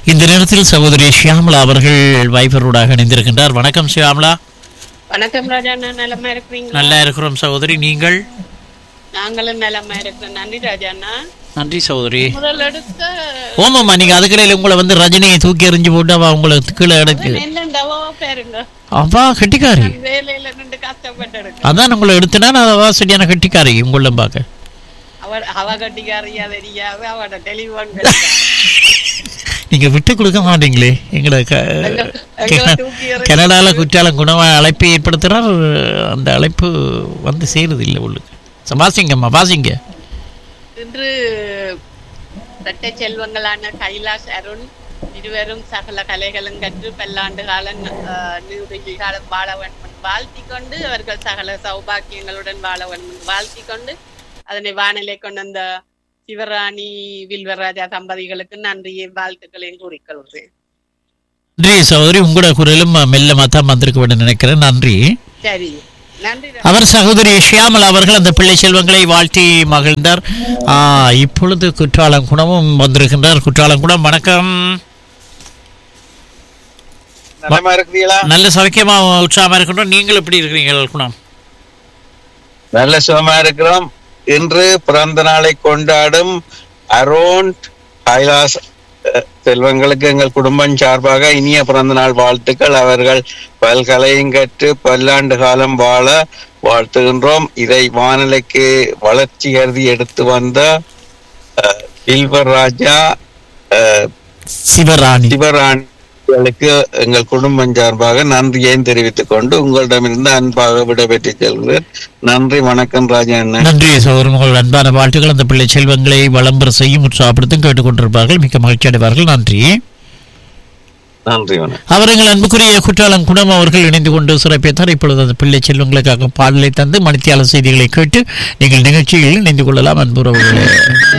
இந்த நேரத்தில் சகோதரி ஷியாமலா அவர்கள் வைபரோடாக இணைந்திருக்கின்றார் வணக்கம் ஷியாமலா வணக்கம் ராஜா நான் நலமா இருக்கிறீங்களா நல்லா இருக்கிறோம் சகோதரி நீங்கள் நாங்களும் நலமா இருக்கிறோம் நன்றி ராஜாண்ணா நன்றி சகோதரி முதல் எடுத்த ஓமாம்மா நீங்க அதுக்கடையில் உங்களை வந்து ரஜினியை தூக்கி எறிஞ்சு போட்டு அவ உங்களை கீழே எடுத்து நெல்லண்டவோ பாருங்க அவா கெட்டிக்காரி வேலையில நின்று கஷ்டப்பட்டு எடுக்க அதான் உங்களை எடுத்தனா நான் அவா சரியான கெட்டிக்காரி உங்களை பார்க்க அவ அவ கட்டிக்காரியா தெரியாது அவட டெலிஃபோன் நீங்க விட்டு கொடுக்க மாட்டீங்களே எங்களை க- எங்களை தூக்கி எறிஞ்சு- கனடால குற்றாலம் குணவ அழைப்பை ஏற்படுத்தினார் அந்த அழைப்பு வந்து சேருது இல்லை உள்ளுக்கு ச- வாசிங்கம்மா வாசிங்க இன்று இரட்டை செல்வங்களான கைலாஷ் அருண் இருவரும் சகல கலைகளும் கற்று பல்லாண்டு காலம் அஹ், நீடுழி காலம் வாழ வேண்டும் என்று வாழ்த்திக் கொண்டு அவர்கள் சகல சௌபாக்கியங்களுடன் வாழ வேண்டும் என்று வாழ்த்திக் கொண்டு அதனை வானிலை கொண்டு அந்த சிவராணி வில்வராஜா தம்பதிகளுக்கு நன்றியை வாழ்த்துக்களையும் கூறிக்கொள்கிறேன் நன்றி சகோதரி உங்களோட குரலும் மெல்லமாக தான் வந்திருக்க வேண்டும் நினைக்கிறேன் நன்றி சரி நன்றி அவர் சகோதரி ஷியாமல் அவர்கள் அந்த பிள்ளை செல்வங்களை வாழ்த்தி மகிழ்ந்தார் ஆ, இப்பொழுது குற்றாலம் குணமும் வந்திருக்கின்றார் குற்றாலம் குணம் வணக்கம் நலமா இருக்கிறீங்களா நல்ல சௌக்கியமா உற்சாகமா இருக்கின்றோம் நீங்கள் எப்படி இருக்கிறீங்க குணம் நல்ல சுகமா இருக்கிறோம் இன்று பிறந்த நாளை கொண்டாடும் அரோன் கைலாஸ் அஹ், செல்வங்களுக்கு எங்கள் குடும்பம் சார்பாக இனிய பிறந்த நாள் வாழ்த்துக்கள் அவர்கள் பல்கலையும் கற்று பல்லாண்டு காலம் வாழ வாழ்த்துகின்றோம் இதை வானிலைக்கு வளர்ச்சி கருதி எடுத்து வந்த அஹ், வில்வர் ராஜா அஹ், சிவராணி சிவராணிகளுக்கு எங்கள் குடும்பம் சார்பாக நன்றியையும் தெரிவித்துக் கொண்டு உங்களிடமிருந்து அன்பாக விடைபெற்று செல்கிறேன் நன்றி வணக்கம் ராஜா அண்ணன் நன்றி சகோதரன் உங்கள் அன்பான வாழ்த்துக்கள் அந்த பிள்ளை செல்வங்களை வளம்பெற செய்யும் உற்சாகப்படுத்தும் கேட்டுக்கொண்டிருப்பார்கள் மிக்க மகிழ்ச்சி அடைவார்கள் நன்றி நன்றி வணக்கம் அவர் எங்கள் அன்புக்குரிய குற்றாலம் குணம் அவர்கள் இணைந்து கொண்டு சிறப்பித்தார் இப்பொழுது அந்த பிள்ளை செல்வங்களுக்காக பாடலை தந்து மணித்தியால செய்திகளை கேட்டு நீங்கள் நிகழ்ச்சியில் இணைந்து கொள்ளலாம் அன்புறவுகளே